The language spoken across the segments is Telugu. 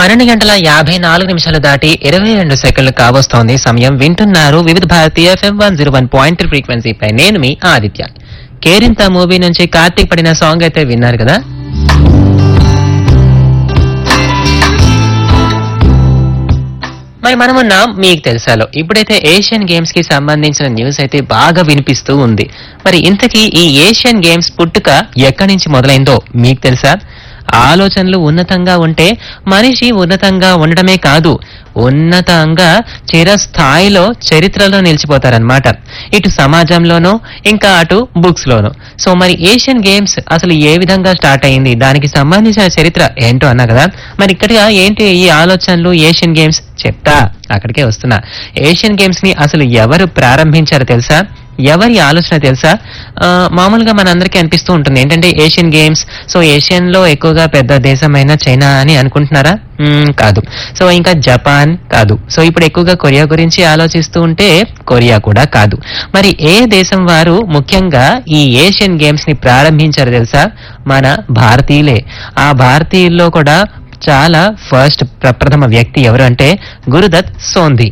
పన్నెండు గంటల యాభై నాలుగు నిమిషాలు దాటి ఇరవై రెండు సెకండ్లు కావస్తోంది సమయం వింటున్నారు వివిధ భారతీయ FM one zero one point ఫ్రీక్వెన్సీపై నేను మీ ఆదిత్య కేరింత మూవీ నుంచి కార్తీక్ పడిన సాంగ్ అయితే విన్నారు కదా మరి మనమున్నాం మీకు తెలుసాలో ఇప్పుడైతే ఏషియన్ గేమ్స్ కి సంబంధించిన న్యూస్ అయితే బాగా వినిపిస్తూ ఉంది మరి ఇంతకీ ఈ ఏషియన్ గేమ్స్ పుట్టుక ఎక్కడి నుంచి మొదలైందో మీకు తెలుసా ఆలోచనలు ఉన్నతంగా ఉంటే మనిషి ఉన్నతంగా ఉండడమే కాదు ఉన్నతంగా చిరస్థాయిలో చరిత్రలో నిలిచిపోతారనమాట ఇటు సమాజంలోనూ ఇంకా అటు బుక్స్ లోను సో మరి ఏషియన్ గేమ్స్ అసలు ఏ విధంగా స్టార్ట్ అయింది దానికి సంబంధించిన చరిత్ర ఏంటో అన్నా కదా మరి ఇక్కడ ఏంటి ఈ ఆలోచనలు ఏషియన్ గేమ్స్ చెప్తా అక్కడికే వస్తున్నా ఏషియన్ గేమ్స్ ని అసలు ఎవరు ప్రారంభించారో తెలుసా ఎవరి ఆలోచన తెలుసా ఆ, మామూలుగా మనందరికీ అనిపిస్తూ ఉంటుంది ఏంటంటే ఏషియన్ గేమ్స్ సో ఏషియన్ లో ఎక్కువగా పెద్ద దేశమైన చైనా అని అనుకుంటున్నారా మ్మ్, కాదు సో ఇంకా జపాన్ కాదు సో ఇప్పుడు ఎక్కువగా కొరియా గురించి ఆలోచిస్తూ ఉంటే కొరియా కూడా కాదు మరి ఏ దేశం వారు ముఖ్యంగా ఈ ఏషియన్ గేమ్స్ ని ప్రారంభించారు తెలుసా మన భారతీయులే ఆ భారతీయుల్లో కూడా చాలా ఫస్ట్ ప్రప్రథమ వ్యక్తి ఎవరు అంటే గురుదత్ సోంధి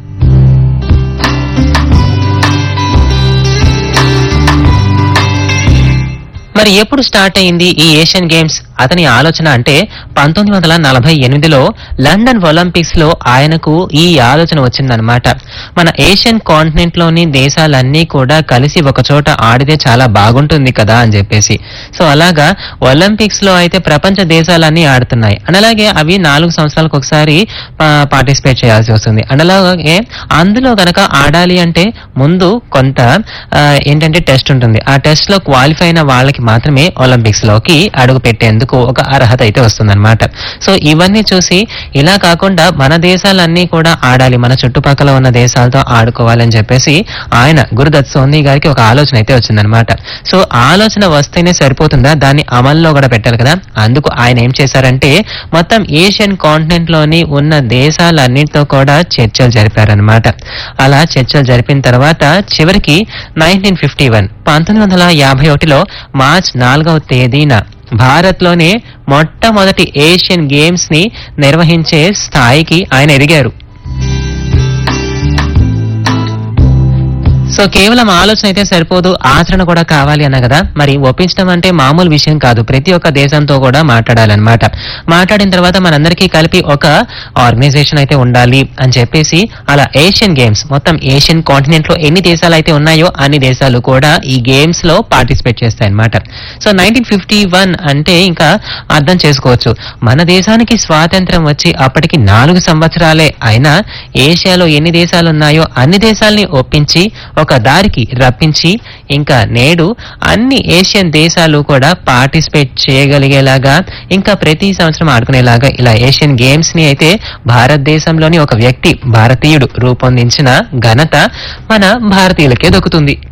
మరి ఎప్పుడు స్టార్ట్ అయింది ఈ ఏషియన్ గేమ్స్ అతని ఆలోచన అంటే పంతొమ్మిది వందల నలభై ఎనిమిదిలో లండన్ ఒలింపిక్స్ లో ఆయనకు ఈ ఆలోచన వచ్చిందనమాట మన ఏషియన్ కాంటినెంట్ లోని దేశాలన్నీ కూడా కలిసి ఒక చోట ఆడితే చాలా బాగుంటుంది కదా అని చెప్పేసి సో అలాగా ఒలింపిక్స్ లో అయితే ప్రపంచ దేశాలన్నీ ఆడుతున్నాయి అండ్ అలాగే అవి నాలుగు సంవత్సరాలకు ఒకసారి పార్టిసిపేట్ చేయాల్సి వస్తుంది అండ్ అలాగే అందులో గనక ఆడాలి అంటే ముందు కొంత ఆ, ఏంటంటే టెస్ట్ ఉంటుంది ఆ టెస్ట్ లో క్వాలిఫై అయిన వాళ్ళకి మాత్రమే ఒలింపిక్స్ లోకి అడుగు పెట్టేందుకు ఒక అర్హత అయితే వస్తుందన్నమాట సో ఇవన్నీ చూసి ఇలా కాకుండా మన దేశాలన్నీ కూడా ఆడాలి మన చుట్టుపక్కల ఉన్న దేశాలతో ఆడుకోవాలని చెప్పేసి ఆయన గురుదత్ సోని గారికి ఒక ఆలోచన అయితే వచ్చిందనమాట సో ఆలోచన వస్తేనే సరిపోతుందా దాన్ని అమల్లో కూడా పెట్టాలి కదా అందుకు ఆయన ఏం చేశారంటే మొత్తం ఏషియన్ కాంటినెంట్ లోని ఉన్న దేశాలన్నింటితో కూడా చర్చలు జరిపారనమాట అలా చర్చలు జరిపిన తర్వాత చివరికి నైన్టీన్ ఫిఫ్టీ వన్ పంతొమ్మిది వందల యాభై ఒకటిలో మార్చ్ నాలుగవ తేదీన భారత్లోనే మొట్టమొదటి ఏషియన్ గేమ్స్ ని నిర్వహించే స్థాయికి ఆయన ఎదిగారు సో కేవలం ఆలోచన అయితే సరిపోదు ఆచరణ కూడా కావాలి అన్న కదా మరి ఒప్పించడం అంటే మామూలు విషయం కాదు ప్రతి ఒక్క దేశంతో కూడా మాట్లాడాలన్నమాట మాట్లాడిన తర్వాత మనందరికీ కలిపి ఒక ఆర్గనైజేషన్ అయితే ఉండాలి అని చెప్పేసి అలా ఏషియన్ గేమ్స్ మొత్తం ఏషియన్ కాంటినెంట్ లో ఎన్ని దేశాలు అయితే ఉన్నాయో అన్ని దేశాలు కూడా ఈ గేమ్స్ లో పార్టిసిపేట్ చేస్తాయి అన్నమాట సో నైన్టీన్ ఫిఫ్టీ వన్ అంటే ఇంకా అర్థం చేసుకోవచ్చు మన దేశానికి స్వాతంత్రం వచ్చి అప్పటికి నాలుగు సంవత్సరాలే అయినా ఏషియాలో ఎన్ని దేశాలు ఉన్నాయో అన్ని దేశాలని ఒప్పించి ఒక దారికి రప్పించి ఇంకా నేడు అన్ని ఏషియన్ దేశాలు కూడా పార్టిసిపేట్ చేయగలిగేలాగా ఇంకా ప్రతి సంవత్సరం ఆడుకునేలాగా ఇలా ఏషియన్ గేమ్స్ ని అయితే భారతదేశంలోని ఒక వ్యక్తి భారతీయుడు రూపొందించిన ఘనత మన భారతీయులకే దక్కుతుంది